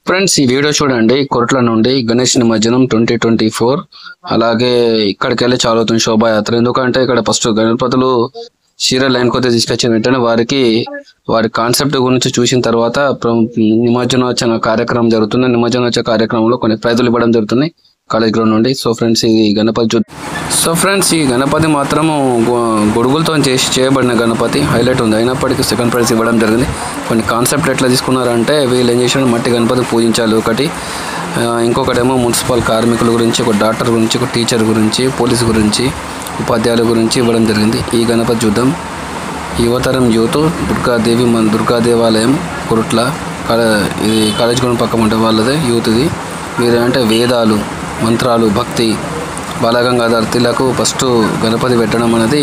friends ఈ video చూడండి కొరట్ల నుండి గణేష్ నిమజ్జనం ట్వంటీ ట్వంటీ ఫోర్ అలాగే ఇక్కడికి వెళ్ళి చాలా అవుతుంది శోభాయాత్ర ఎందుకంటే ఇక్కడ ఫస్ట్ గణపతులు చీర లైన్ కొద్ది తీసుకొచ్చిన వెంటనే వారికి వారి కాన్సెప్ట్ గురించి చూసిన తర్వాత ప్ర- నిమజ్జనోత్సవ కార్యక్రమం జరుగుతుంది నిమజ్జనోత్సవ కార్యక్రమంలో కొన్ని ప్రైజులు ఇవ్వడం జరుగుతుంది కాలేజ్ గ్రౌండ్ నుండి సో ఫ్రెండ్స్ ఈ గణపతి చూ సో ఫ్రెండ్స్ ఈ గణపతి మాత్రము గొ- గొడుగులతో చేసి చేయబడిన గణపతి హైలైట్ ఉంది అయినప్పటికీ సెకండ్ ప్రైజ్ ఇవ్వడం జరిగింది కొన్ని కాన్సెప్ట్ ఎట్లా తీసుకున్నారంటే వీళ్ళు ఏం చేసిన మట్టి గణపతి పూజించాలి ఒకటి ఆ, ఇంకొకటేమో మున్సిపల్ కార్మికుల గురించి ఒక డాక్టర్ గురించి ఒక టీచర్ గురించి పోలీస్ గురించి ఉపాధ్యాయుల గురించి ఇవ్వడం జరిగింది ఈ గణపతి చూద్దాం యువతరం యూత్ దుర్గాదేవి మన దుర్గా దేవాలయం కురుట్ల కాలే- ఇది కాలేజ్ గ్రౌండ్ పక్కన ఉంటే వాళ్ళదే యూత్ ఇది వీరు అంటే వేదాలు మంత్రాలు భక్తి బాలగంగాధర్ తిలకు ఫస్ట్ గణపతి పెట్టడం అనేది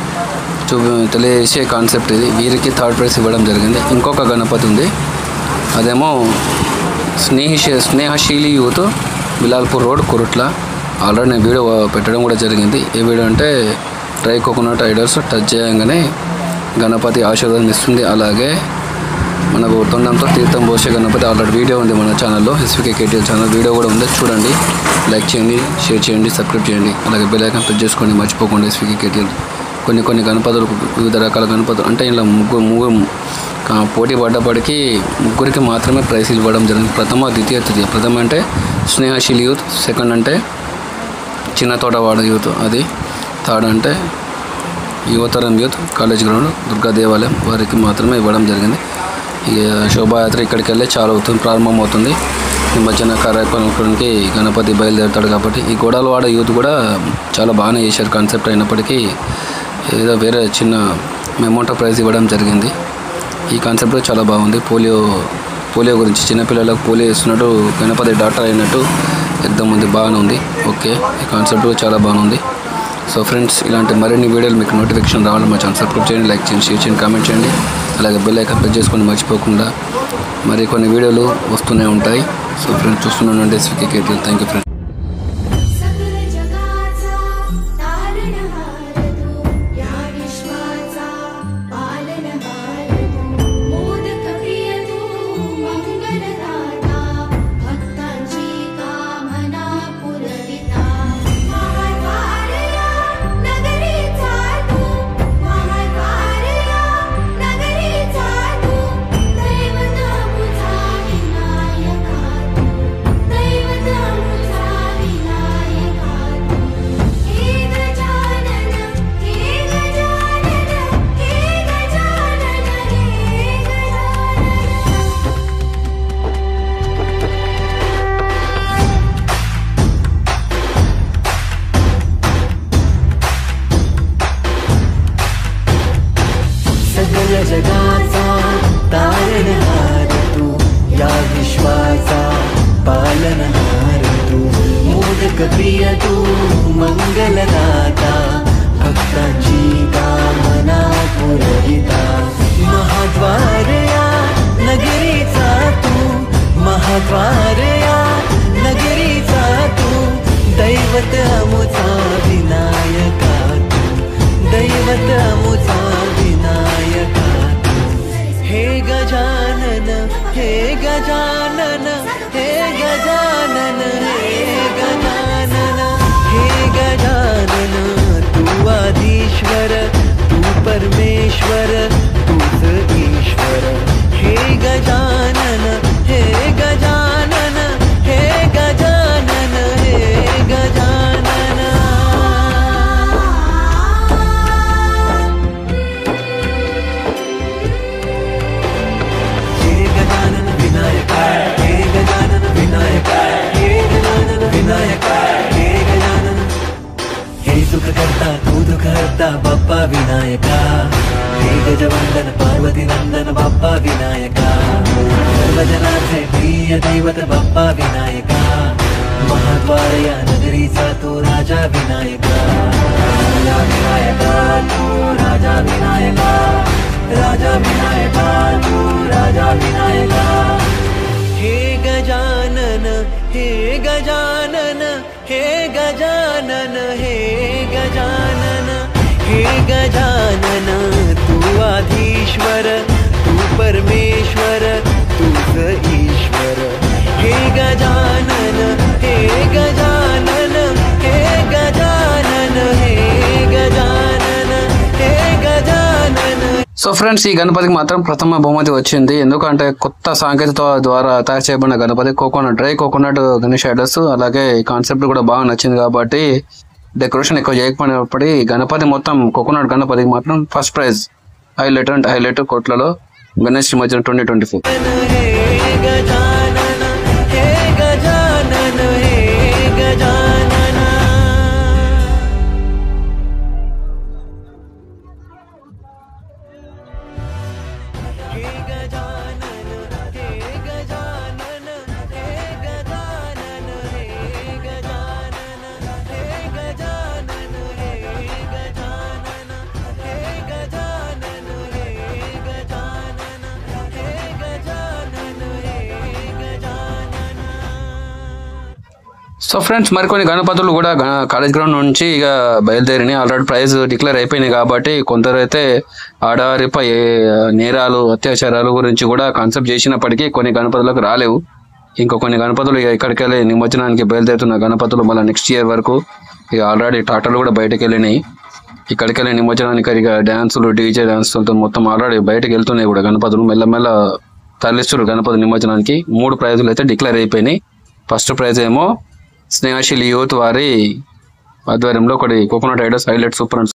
చూ తెలియజేసే కాన్సెప్ట్ ఇది వీరికి థర్డ్ ప్రైజ్ ఇవ్వడం జరిగింది ఇంకొక గణపతి ఉంది అదేమో స్నేహిష Snehasheeli youth Bilalpur road Kurutla already నేను వీడియో పెట్టడం కూడా జరిగింది ఏ వీడియో అంటే డ్రై కోకోనట్ ఐడల్స్ టచ్ చేయగానే గణపతి ఆశీర్వాదం ఇస్తుంది అలాగే మనకు తొండంతో తీర్థం పోసే గణపతి ఆల్రెడీ వీడియో ఉంది మన ఛానల్లో ఎస్వికే కేటీఎల్ ఛానల్ వీడియో కూడా ఉంది చూడండి లైక్ చేయండి షేర్ చేయండి సబ్స్క్రైబ్ చేయండి అలాగే బెల్ ఐకాన్ ప్రెస్ చేసుకోండి మర్చిపోకండి ఎస్వికే కేటీఎల్ కొన్ని కొన్ని గణపతులు వివిధ రకాల గణపతులు అంటే ఇలా ముగ్గురు ముగ్గురు ఆ, పోటీ పడ్డప్పటికీ ముగ్గురికి మాత్రమే ప్రైజ్ ఇవ్వడం జరిగింది ప్రథమ ద్వితీయ తృతీయ ప్రథమ అంటే స్నేహశీల్ యూత్ సెకండ్ అంటే చిన్న తోటవాడ యూత్ అది థర్డ్ అంటే యువతరం యూత్ కాలేజ్ గ్రౌండ్ దుర్గా దేవాలయం వారికి మాత్రమే ఇవ్వడం జరిగింది ఈ శోభాయాత్ర ఇక్కడికి వెళ్ళి చాలా అవుతుంది ప్రారంభమవుతుంది నిమజ్జన కార్యక్రమానికి గణపతి బయలుదేరుతాడు కాబట్టి ఈ గోడాలవాడ యూత్ కూడా చాలా బాగానే చేశారు కాన్సెప్ట్ అయినప్పటికీ ఏదో వేరే చిన్న మెమోటో ప్రైజ్ ఇవ్వడం జరిగింది ఈ కాన్సెప్ట్ కూడా చాలా బాగుంది పోలియో పోలియో గురించి చిన్నపిల్లలకు పోలియో ఇస్తున్నట్టు గణపతి డాక్టర్ అయినట్టు ఎగ్దమ్ ఉంది బాగానే ఉంది ఓకే ఈ కాన్సెప్ట్ కూడా చాలా బాగుంది సో ఫ్రెండ్స్ ఇలాంటి మరిన్ని వీడియోలు మీకు నోటిఫికేషన్ రావాలి మా ఛానల్ సబ్స్క్రైబ్ చేయండి లైక్ చేయండి షేర్ చేయండి కామెంట్ చేయండి అలాగే బెల్ ఐకాన్ ప్రెస్ చేసుకొని మర్చిపోకుండా మరి కొన్ని వీడియోలు వస్తూనే ఉంటాయి సో ఫ్రెండ్స్ చూస్తున్నాను SVK KTL thank you friends सकल जगाचा तारणहार तू या विश्वाचा पालनहार तू मोदक प्रिय तू मंगलदाता भक्तांची कामना पुरविता महाद्वारया नगरीचा तू महाद्वारया नगरीचा तू दैवत मुझा विनायका तू दैवत मुझा विनायका तू हे गजानन हे गजानन हे गजानन हे गजानन सकल जगाचा तारणहार तू या विश्वाचा पालनहार तू मोदक प्रिय तू मंगलदाता भक्तांची कामना पुरविता महाद्वार या नगरीचा तू महाद्वार या नगरीचा तू दैवत अमुचा विनायका तू दैवत अमुचा विनायका हे गजानन हे गजानन हे गजानन हे गजानन हे गजानन तू आधीश्वर तू परमेश्वर तूच ईश्वर हे गजानन हे गजानन हे गजानन हे गजानन हे गजानन विनायक हे गजानन विनायक हे गजानन विनायक हे गजानन हे सुख करता तू दुःख हरता बाप्पा विनायका हे गजवंदन पार्वती नंदन बाप्पा विनायका सर्वजनाचे प्रिय दैवत बाप्पा विनायका महाद्वार या नगरीचा तो राजा विनायका राजा विनायका तू राजा विनायका राजा विनायका तू राजा विनायका हे गजानन हे गजानन हे गजानन हे गजानन हे गजानन तू आधीश्वर तू परमेश्वर तूच ईश्वर సో ఫ్రెండ్స్ ఈ గణపతికి మాత్రం ప్రథమ బహుమతి వచ్చింది ఎందుకంటే కొత్త సాంకేతికత ద్వారా తయారు చేయబడిన Ganapati coconut dry coconut Ganesh idols అలాగే ఈ కాన్సెప్ట్ కూడా బాగా నచ్చింది కాబట్టి డెకరేషన్ ఎక్కువ చేయకపోయినప్పటికీ గణపతి మొత్తం కోకోనట్ గణపతికి మాత్రం first prize highlight and highlight కోట్లలో గణేష్ నిమజ్జనం ట్వంటీ ట్వంటీ ఫోర్ हे गजानन हे गजानन हे गजानन हे गजानन हे गजानन हे गजानन हे गजानन हे गजानन हे गजानन हे गजानन हे गजानन हे गजानन हे गजानन సో ఫ్రెండ్స్ మరికొన్ని గణపతులు కూడా గణ- కాలేజ్ గ్రౌండ్ నుంచి ఇక బయలుదేరినాయి ఆల్రెడీ ప్రైజ్ డిక్లేర్ అయిపోయినాయి కాబట్టి కొందరైతే ఆడవారిపై నేరాలు అత్యాచారాలు గురించి కూడా కాన్సెప్ట్ చేసినప్పటికీ కొన్ని గణపతులకు రాలేవు ఇంకో కొన్ని గణపతులు ఇక ఇక్కడికి వెళ్ళి నిమజ్జనానికి బయలుదేరుతున్న గణపతులు మళ్ళీ నెక్స్ట్ ఇయర్ వరకు ఇక ఆల్రెడీ టాటాలు కూడా బయటకు వెళ్ళినాయి ఇక్కడికి వెళ్ళి నిమజ్జనానికి ఇక డ్యాన్సులు డీజే డ్యాన్సులతో మొత్తం ఆల్రెడీ బయటకు వెళ్తున్నాయి కూడా గణపతులు మెల్లమెల్ల తరలిస్తున్నారు గణపతి నిమజ్జనానికి మూడు ప్రైజులు అయితే డిక్లేర్ అయిపోయినాయి ఫస్ట్ ప్రైజ్ ఏమో స్నేహశీలి యూత్ వారి ఆధ్వర్యంలో ఒకటి coconut idols highlight super and